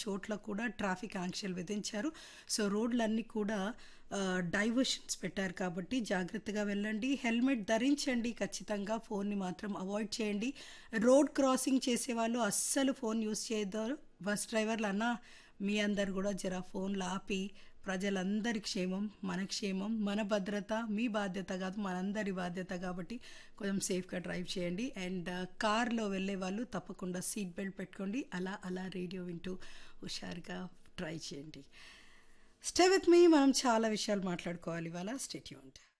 చోట్ల కూడా ట్రాఫిక్ ఆంక్షలు విధించారు సో రోడ్లన్నీ కూడా ఆ, డైవర్షన్స్ పెట్టారు కాబట్టి జాగ్రత్తగా వెళ్ళండి హెల్మెట్ ధరించండి ఖచ్చితంగా ఫోన్ని మాత్రం అవాయిడ్ చేయండి రోడ్ క్రాసింగ్ చేసే వాళ్ళు అస్సలు ఫోన్ యూస్ చేయొద్దు బస్ డ్రైవర్లు అన్న మీ అందరు కూడా జర ఫోన్లు ఆపి ప్రజలందరి క్షేమం మన క్షేమం మన భద్రత మీ బాధ్యత కాదు మనందరి బాధ్యత కాబట్టి కొంచెం సేఫ్గా డ్రైవ్ చేయండి అండ్ కార్లో వెళ్ళే వాళ్ళు తప్పకుండా సీట్ బెల్ట్ పెట్టుకోండి అలా అలా రేడియో వింటూ హుషారుగా ట్రై చేయండి స్టే విత్ మీ మనం చాలా విషయాలు మాట్లాడుకోవాలి ఇవాళ స్టేట్యూంట్